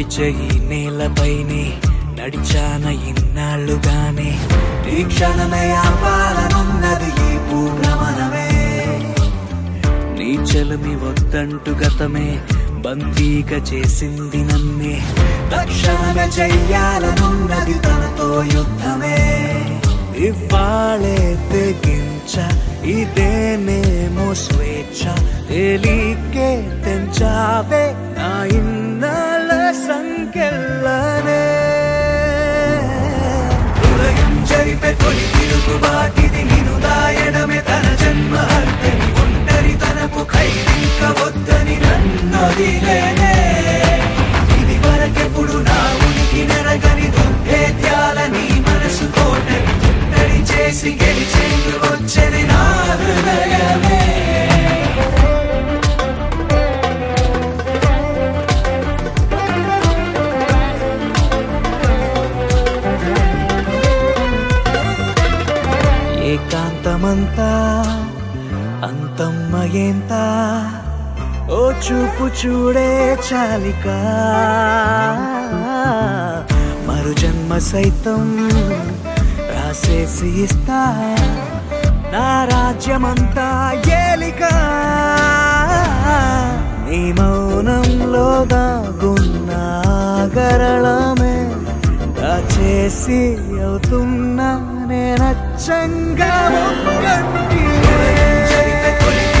నడిచే ఈ నేలపైనే నడిచాన ఇన్నాళ్ళుగానే ఈ క్షణమే ఆపాలనున్నది ఈ భూభ్రమణమే నీ చెలమి వద్దంటు గతమే బందీగా చేసింది నన్నే తక్షణమే చెయ్యాలనున్నది తనతో యుద్ధమే ఇవ్వాలే తెగించ ఇదేనేమో స్వేచ్ఛ తేలికే తెంచావే నా ఇన్నాళ్ళ సంఖ్యలనే హృదయం జరిపే తొలి తిరుగుబాటిది నిను దాయడమే తన జన్మ హత్తని ఒంటరి తనకు ఖైదింక వద్దని నన్నొదిలేనే ఇది వరకెప్పుడు నా ఉనికి నెరగని దుర్భేద్యాల నీ మనసు కోటని చుట్టడి చేసి గెలిచేందు వచ్చని నా హృదయమే ఏకాంతమంతా అంతమ్మయేంత ఓ చూపు చూడే చాలిక మరు జన్మ సైతం రాసేసి ఇస్తా నా రాజ్యమంతా ఏలిక నీ మౌనంలో దాగున్న గరళమే దాచేసి అవుతున్నా నేనచ్చంగా ఒక్కంటినే.